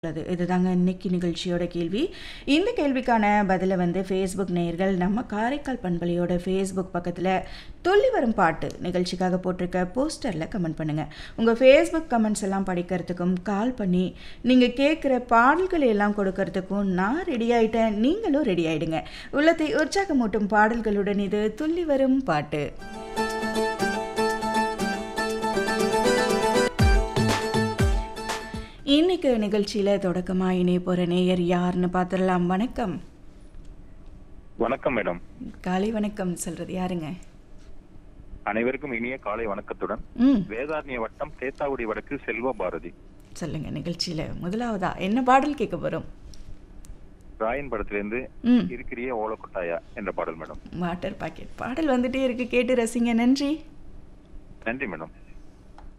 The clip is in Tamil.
உள்ளது இதுதாங்க இன்னைக்கு நிகழ்ச்சியோட கேள்வி இந்த கேள்விக்கான பதிலை வந்து ஃபேஸ்புக் நேயர்கள் நம்ம காரைக்கால் பண்பலையோட ஃபேஸ்புக் பக்கத்தில் துள்ளி வரும் பாட்டு நிகழ்ச்சிக்காக போட்டிருக்க போஸ்டரில் கமெண்ட் பண்ணுங்கள் உங்கள் ஃபேஸ்புக் கமெண்ட்ஸ் எல்லாம் படிக்கிறதுக்கும் கால் பண்ணி நீங்கள் கேட்குற பாடல்களை எல்லாம் கொடுக்கறதுக்கும் நான் ரெடி ஆயிட்டேன் நீங்களும் ரெடி ஆயிடுங்க உள்ளத்தை உற்சாகமூட்டும் பாடல்களுடன் இது துள்ளி வரும் பாட்டு இன்னைக்கு நிகழ்ச்சியில் தொடக்கமாக இணைய போகிற நேயர் யாருன்னு பார்த்துடலாம் வணக்கம் வணக்கம் மேடம் காலை வணக்கம் சொல்றது யாருங்க அனைவருக்கும் இனிய காலை வணக்கத்துடன் ம் வேதாரண்ய வட்டம் தேத்தாவுடி வடக்கு செல்வ பாரதி சொல்லுங்க நிகழ்ச்சியில் முதலாவதா என்ன பாடல் கேட்க போகிறோம் ராயன் படத்திலிருந்து ம் இருக்கிறிய ஓலக்கொட்டாயா என்ற பாடல் மேடம் வாட்டர் பாக்கெட் பாடல் வந்துட்டே இருக்கு கேட்டு ரசிங்க நன்றி நன்றி மேடம்